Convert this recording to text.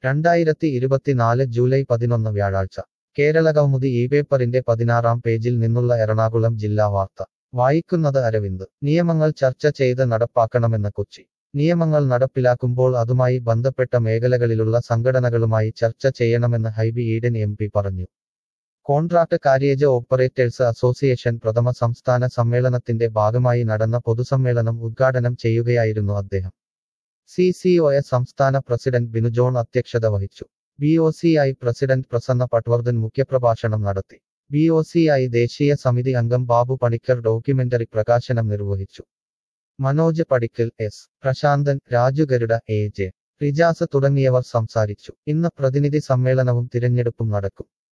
രണ്ടായിരത്തി ഇരുപത്തിനാല് ജൂലൈ പതിനൊന്ന് വ്യാഴാഴ്ച കേരള കൗമുദി ഈ പേപ്പറിന്റെ പതിനാറാം പേജിൽ നിന്നുള്ള എറണാകുളം ജില്ലാ വാർത്ത വായിക്കുന്നത് അരവിന്ദ് നിയമങ്ങൾ ചർച്ച ചെയ്ത് നടപ്പാക്കണമെന്ന് കൊച്ചി നിയമങ്ങൾ നടപ്പിലാക്കുമ്പോൾ അതുമായി ബന്ധപ്പെട്ട മേഖലകളിലുള്ള സംഘടനകളുമായി ചർച്ച ചെയ്യണമെന്ന് ഹൈബി ഈഡൻ എം പി പറഞ്ഞു കോൺട്രാക്ട് കാരിയേജ് ഓപ്പറേറ്റേഴ്സ് അസോസിയേഷൻ പ്രഥമ സംസ്ഥാന സമ്മേളനത്തിന്റെ ഭാഗമായി നടന്ന പൊതുസമ്മേളനം ഉദ്ഘാടനം ചെയ്യുകയായിരുന്നു അദ്ദേഹം സി സി ഒ എ സംസ്ഥാന പ്രസിഡന്റ് ബിനു ജോൺ അധ്യക്ഷത വഹിച്ചു B O C I president Prasanna Patwardhan മുഖ്യപ്രഭാഷണം നടത്തി ബി ഒ സി ഐ ദേശീയ സമിതി അംഗം ബാബു പണിക്കർ ഡോക്യുമെന്ററി പ്രകാശനം നിർവഹിച്ചു Manoj Padikkal S Prasanthan Raju Garuda A J Rijas തുടങ്ങിയവർ സംസാരിച്ചു ഇന്ന് പ്രതിനിധി സമ്മേളനവും തിരഞ്ഞെടുപ്പും നടക്കും